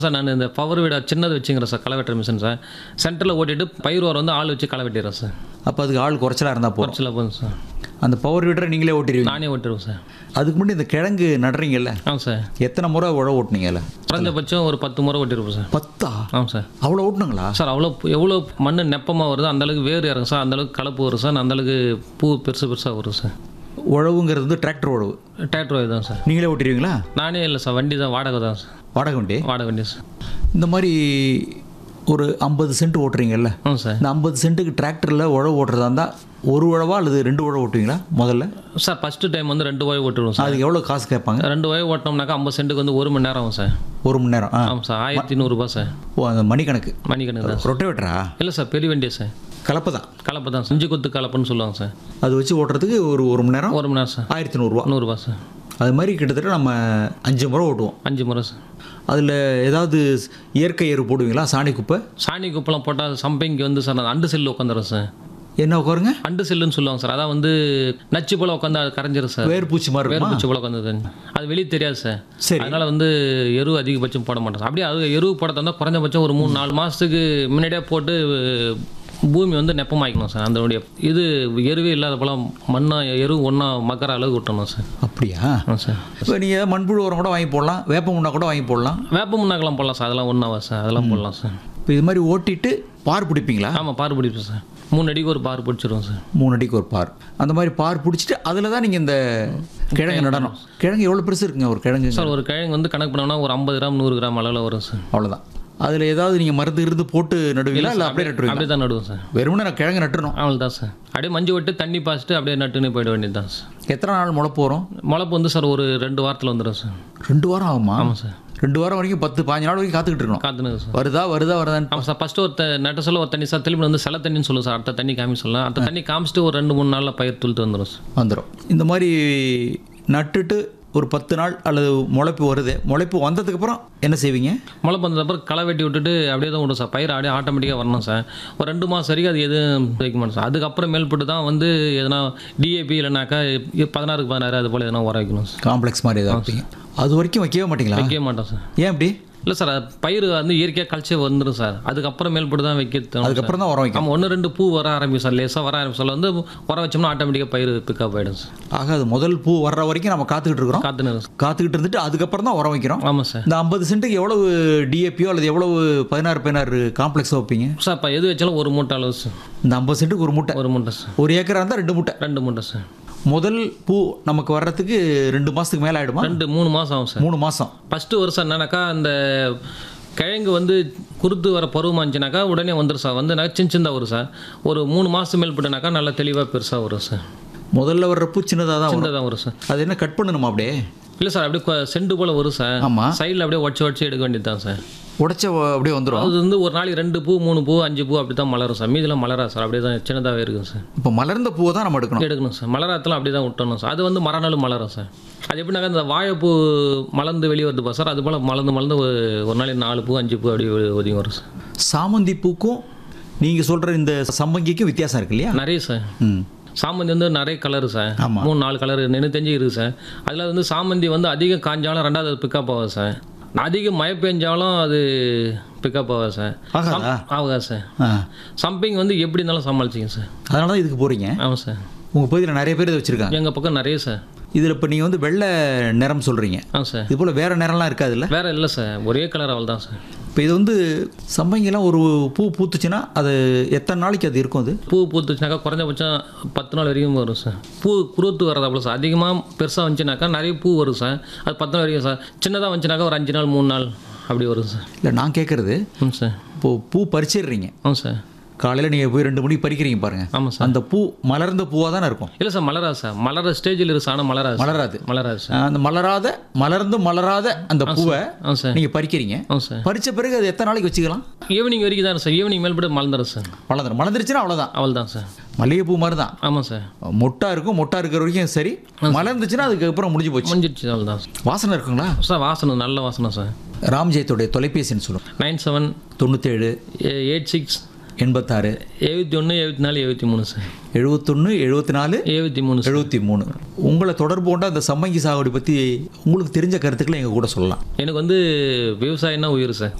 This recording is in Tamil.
சார் நான் இந்த பவர் வீட சின்னது வச்சுங்கிறேன் சார் களை வெட்டுற மிஷின் சார் சென்டரில் ஓட்டிட்டு பயிர் வர வந்து ஆள் வச்சு களை வெட்டிடுறேன் சார் அப்போ அதுக்கு ஆள் குறைச்சலாக இருந்தால் போதும் குறைச்சல போதும் சார் அந்த பவர் வீடரை நீங்களே ஓட்டிடுவீங்க நானே ஓட்டிடுவேன் சார் அதுக்கு முன்னாடி இந்த கிழங்கு நடுறீங்கல்ல ஆமாம் சார் எத்தனை முறை உழவு ஓட்டுனீங்கல்ல குறைஞ்சபட்சம் ஒரு பத்து முறை ஓட்டிருப்போம் சார் பத்தா ஆமாம் சார் அவ்வளோ ஓட்டுனுங்களா சார் அவ்வளோ எவ்வளோ மண் நெப்பமாக வருது அந்தளவுக்கு வேர் இறங்கும் சார் அந்தளவுக்கு கலப்பு வரும் சார் அந்தளவுக்கு பூ பெருசு பெருசாக வரும் சார் உழவுங்கிறது வந்து டிராக்டர் உழவு டிராக்டர் தான் சார் நீங்களே ஓட்டிடுவீங்களா நானே இல்லை சார் வண்டி தான் வாடகை தான் சார் வாடகை வண்டி வாடகை வண்டி சார் இந்த மாதிரி ஒரு ஐம்பது சென்ட் ஓட்டுறீங்கல்ல ஆமாம் சார் இந்த ஐம்பது சென்ட்டுக்கு டிராக்டரில் உழவு ஓட்டுறதா இருந்தால் ஒரு உழவா அல்லது ரெண்டு உழவு ஓட்டுவீங்களா முதல்ல சார் ஃபஸ்ட்டு டைம் வந்து ரெண்டு வாய் ஓட்டிடுவோம் சார் அதுக்கு எவ்வளோ காசு கேட்பாங்க ரெண்டு வாய் ஓட்டினோம்னாக்கா ஐம்பது சென்ட்டுக்கு வந்து ஒரு மணி நேரம் ஆகும் சார் ஒரு மணி நேரம் ஆ ஆமாம் சார் ஆயிரத்தி நூறுரூபா சார் ஓ அந்த மணிக்கணக்கு மணிக்கணக்கு தான் ரொட்டவேட்டரா இல்லை சார் பெரிய வண்டியா சார் கலப்பை தான் கலப்பை தான் செஞ்சு கொத்து கலப்புன்னு சொல்லுவாங்க சார் அது வச்சு ஓட்டுறதுக்கு ஒரு ஒரு மணி நேரம் ஒரு மணி நேரம் சார் ஆயிரத்தி நூறுரூவா நூறுரூபா சார் அது மாதிரி கிட்டத்தட்ட நம்ம அஞ்சு முறை ஓட்டுவோம் அஞ்சு முறை சார் அதில் ஏதாவது இயற்கை எரு போடுவீங்களா சாணி குப்பை சாணி குப்பெல்லாம் போட்டால் சம்பைக்கு வந்து சார் அந்த அண்டு செல்லு உட்காந்துரும் சார் என்ன உட்காருங்க அண்டு செல்லுன்னு சொல்லுவாங்க சார் அதான் வந்து நச்சு போல உட்காந்து அது கரைஞ்சிரும் சார் வேர் பூச்சி மாதிரி வேறு இருக்குமா பூச்சி போல உட்காந்து அது வெளியே தெரியாது சார் சரி அதனால வந்து எரு அதிகபட்சம் போட மாட்டோம் அப்படியே அது எரு போட தந்தா குறைஞ்சபட்சம் ஒரு மூணு நாலு மாதத்துக்கு முன்னாடியே போட்டு பூமி வந்து நெப்பமாக்கணும் சார் அதனுடைய இது எருவே இல்லாத போல மண்ணா எரு ஒன்றா மக்கற அளவுக்கு விட்டணும் சார் அப்படியா ஆமாம் சார் இப்போ நீங்கள் மண்புழு உரம் கூட வாங்கி போடலாம் வேப்ப முன்னா கூட வாங்கி போடலாம் வேப்ப முன்னாக்கெல்லாம் போடலாம் சார் அதெல்லாம் ஒன்றாவா சார் அதெல்லாம் போடலாம் சார் இப்போ இது மாதிரி ஓட்டிட்டு பார் பிடிப்பீங்களா ஆமாம் பார் பிடிப்போம் சார் மூணு அடிக்கு ஒரு பார் பிடிச்சிருவோம் சார் மூணு அடிக்கு ஒரு பார் அந்த மாதிரி பார் பிடிச்சிட்டு அதில் தான் நீங்கள் இந்த கிழங்கு நடணும் கிழங்கு எவ்வளோ பெருசு இருக்குங்க ஒரு கிழங்கு சார் ஒரு கிழங்கு வந்து கணக்கு பண்ணோம்னா ஒரு ஐம்பது கிராம் நூறு கிராம் அளவில் வரும் சார் அவ்வளோதான் அதில் ஏதாவது நீங்கள் மருந்து இருந்து போட்டு நடுவீங்களா இல்லை அப்படியே நட்டுருவீங்களா அப்படியே தான் நடுவோம் சார் வெறுமனே நான் கிழங்கு நட்டுறணும் அவ்வளோ தான் சார் அப்படியே மஞ்சள் விட்டு தண்ணி பாய்ச்சிட்டு அப்படியே நட்டுன்னு போயிட வேண்டியது தான் சார் எத்தனை நாள் முளைப்பு வரும் முளைப்பு வந்து சார் ஒரு ரெண்டு வாரத்தில் வந்துடும் சார் ரெண்டு வாரம் ஆகுமா ஆமாம் சார் ரெண்டு வாரம் வரைக்கும் பத்து பாஞ்சு நாள் வரைக்கும் காத்துக்கிட்டு இருக்கணும் காத்துனுங்க சார் வருதா வருதா வருதான்னு ஆமாம் சார் ஃபஸ்ட்டு ஒரு த- நட்ட சொல்ல ஒரு தண்ணி சார் திரும்பி வந்து சில தண்ணின்னு சொல்லுவோம் சார் அடுத்த தண்ணி காமி சொல்லலாம் அடுத்த தண்ணி காமிச்சிட்டு ஒரு ரெண்டு மூணு நாளில் பயிர் துளுத்து வந்துடும் சார் வந்துடும் இந்த மாதிரி நட்டுட்டு ஒரு பத்து நாள் அல்லது முளைப்பு வருது முளைப்பு வந்ததுக்கப்புறம் என்ன செய்வீங்க முளைப்பு வந்ததுக்கப்புறம் களை வெட்டி விட்டுட்டு அப்படியே தான் விடும் சார் பயிர் அப்படியே ஆட்டோமேட்டிக்காக வரணும் சார் ஒரு ரெண்டு மாதம் வரைக்கும் அது எதுவும் வைக்க மாட்டோம் சார் அதுக்கப்புறம் மேல்பட்டு தான் வந்து எதனா டிஏபி இல்லைனாக்கா இ- பதினாறுக்கு பதினாறு அது போல் எதனா உர வைக்கணும் சார் காம்ப்ளெக்ஸ் மாதிரி ஏதாவது வைப்பீங்க அது வரைக்கும் வைக்கவே மாட்டீங்களா வைக்கவே மாட்டோம் சார் ஏன் அப்படி இல்லை சார் அது பயிர் வந்து இயற்கையாக கழிச்சே வந்துடும் சார் அதுக்கப்புறம் மேல்பட்டு தான் வைக்க தோணும் சார். அதுக்கப்புறம் தான் உரம் வைக்கணும் ஆமாம் ஒன்று ரெண்டு பூ வர ஆரம்பிக்கும் சார் லேசாக வர ஆரம்பிக்கும் சொல்ல வந்து உர வச்சோம்னா ஆட்டோமேட்டிக்காக பயிர் பிக்கப் ஆகிடும் சார் ஆக அது முதல் பூ வர்ற வரைக்கும் நம்ம காத்துக்கிட்டு இருக்கிறோம் காத்துன்னு சார் காத்துக்கிட்டு இருந்துட்டு அதுக்கப்புறம் தான் உரம் வைக்கிறோம் ஆமாம் சார் இந்த ஐம்பது சென்ட்டுக்கு எவ்வளவு டிஏபியோ அல்லது எவ்வளவு பதினாறு பதினாறு காம்ப்ளெக்ஸோ வைப்பீங்க சார் இப்போ எது வச்சாலும் ஒரு மூட்டை அளவு சார் இந்த ஐம்பது சென்ட்டுக்கு ஒரு மூட்டை ஒரு மூட்டை சார் ஒரு ஏக்கரா இருந்தால் ரெண்டு மூட்டை ரெண்டு மூட்டை சார் முதல் பூ நமக்கு வர்றதுக்கு ரெண்டு மாதத்துக்கு மேலே ஆகிடுமா ரெண்டு மூணு மாதம் ஆகும் சார் மூணு மாதம் ஃபஸ்ட்டு வருஷம் என்னன்னாக்கா அந்த கிழங்கு வந்து குருத்து வர பருவமாக இருந்துச்சுனாக்கா உடனே வந்துடும் சார் வந்து சின்ன சின்னதாக வரும் சார் ஒரு மூணு மாதம் மேல் போட்டுனாக்கா நல்லா தெளிவாக பெருசாக வரும் சார் முதல்ல வர்ற பூ சின்னதாக தான் வரும் சின்னதாக வரும் சார் அது என்ன கட் பண்ணணுமா அப்படியே இல்லை சார் அப்படியே கொ- செண்டு போல் வரும் சார் ஆமாம் சைடில் அப்படியே உடச்சி உடச்சி எடுக்க வேண்டியது தான் சார் உடைச்ச அப்படியே வந்துடும் அது வந்து ஒரு நாளைக்கு ரெண்டு பூ மூணு பூ அஞ்சு பூ அப்படி தான் மலரும் சார் மீதிலாம் மலரா சார் அப்படியே தான் சின்னதாகவே இருக்கும் சார் இப்போ மலர்ந்த பூவை தான் நம்ம எடுக்கணும் எடுக்கணும் சார் மலராத்தெல்லாம் அப்படியே தான் விட்டணும் சார் அது வந்து மறுநாள் மலரும் சார் அது எப்படின்னாக்கா இந்த வாழைப்பூ மலர்ந்து வெளியே வருது பா சார் அது போல் மலர்ந்து மலர்ந்து ஒரு- ஒரு நாளைக்கு நாலு பூ அஞ்சு பூ அப்படியே ஒ- ஒதுங்கி வரும் சார் சாமந்தி பூக்கும் நீங்கள் சொல்கிற இந்த சம்பங்கிக்கும் வித்தியாசம் இருக்கு இல்லையா நிறைய சார் ம் சாமந்தி வந்து நிறைய கலரு சார் ஆமா. மூணு நாலு கலர் நின்று தெரிஞ்சு இருக்குது சார் அதில் வந்து சாமந்தி வந்து அதிகம் காஞ்சாலும் ரெண்டாவது பிக்கப் ஆகும் சார் அதிகம் மழை பெஞ்சாலும் அது பிக்கப் ஆகும் சார் ஆகாதா ஆகாது சார் ஆ சம்பிங் வந்து எப்படி இருந்தாலும் சமாளிச்சிங்க சார் அதனால தான் இதுக்கு போகிறீங்க ஆமாம் சார் உங்கள் பகுதியில் நிறைய பேர் இதை வச்சுருக்காங்க எங்கள் பக்கம் நிறைய சார் இதில் இப்போ நீங்கள் வந்து வெள்ளை நிறம் சொல்கிறீங்க ஆ சார் இது போல் வேறு நிறம்லாம் இருக்காதுல்ல வேற இல்லை சார் ஒரே கலர் அவள் தான் சார் இப்போ இது வந்து சம்பங்கிலாம் ஒரு பூ பூத்துச்சுன்னா அது எத்தனை நாளைக்கு அது இருக்கும் அது பூ பூத்துச்சுனாக்கா குறைஞ்சபட்சம் பத்து நாள் வரைக்கும் வரும் சார் பூ குருத்து வரதாப்புல சார் அதிகமாக பெருசாக வந்துச்சுனாக்கா நிறைய பூ வரும் சார் அது பத்து நாள் வரைக்கும் சார் சின்னதாக வந்துச்சுனாக்கா ஒரு அஞ்சு நாள் மூணு நாள் அப்படி வரும் சார் இல்லை நான் கேட்குறது ம் சார் இப்போது பூ பறிச்சிடுறீங்க ஆமாம் சார் காலையில் நீங்கள் போய் ரெண்டு மணிக்கு பறிக்கிறீங்க பாருங்கள் ஆமாம் சார் அந்த பூ மலர்ந்த பூவாக தானே இருக்கும் இல்லை சார் மலராது சார் மலர ஸ்டேஜில் இருக்கு சார் ஆனால் மலராது சார். மலராது மலராது சார் அந்த மலராத மலர்ந்து மலராத அந்த பூவை ஆ சார் நீங்கள் பறிக்கிறீங்க ஆ சார் பறிச்ச பிறகு அது எத்தனை நாளைக்கு வச்சுக்கலாம் ஈவினிங் வரைக்கும் தான் சார் ஈவினிங் மேல்பட்டு மலர்ந்துடும் சார் மலர்ந்துடும் மலர்ந்துருச்சுன்னா அவ்வளோதான் அவள் தான் சார் மல்லிகைப்பூ மாதிரி தான் ஆமாம் சார் மொட்டா இருக்கும் மொட்டா இருக்கிற வரைக்கும் சரி மலர்ந்துச்சுன்னா அதுக்கப்புறம் முடிஞ்சு போச்சு முடிஞ்சிடுச்சு அவள் தான் சார் வாசனை இருக்குங்களா சார் வாசனை நல்ல வாசனை சார் ராம்ஜெயத்தோடைய தொலைபேசின்னு சொல்லுவோம் நைன் செவன் தொண்ணூற்றேழு எயிட் சிக்ஸ் எண்பத்தாறு எழுபத்தி ஒன்று எழுபத்தி நாலு எழுபத்தி மூணு சார் எழுபத்தொன்று எழுபத்தி நாலு எழுபத்தி மூணு சார் எழுபத்தி மூணு உங்களை தொடர்பு கொண்ட அந்த சம்மங்கி சாகுபடி பற்றி உங்களுக்கு தெரிஞ்ச கருத்துக்களை எங்கள் கூட சொல்லலாம் எனக்கு வந்து விவசாயம்னா உயிர் சார்